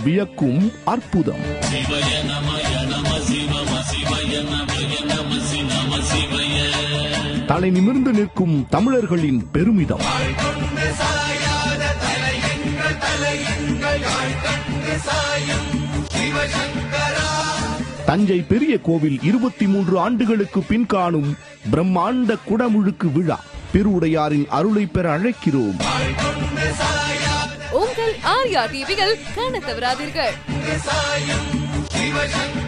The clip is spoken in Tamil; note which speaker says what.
Speaker 1: வியக்கும் அற்புதம் தலை நிமிர்ந்து நிற்கும் தமிழர்களின் பெருமிதம் தஞ்சை பெரிய கோவில் இருபத்தி மூன்று ஆண்டுகளுக்கு பின் காணும் பிரம்மாண்ட குடமுழுக்கு விழா பெருவுடையாரின் அருளை பெற அழைக்கிறோம்
Speaker 2: உங்கள் ஆர்யா டிவியில் காண தவறாதீர்கள்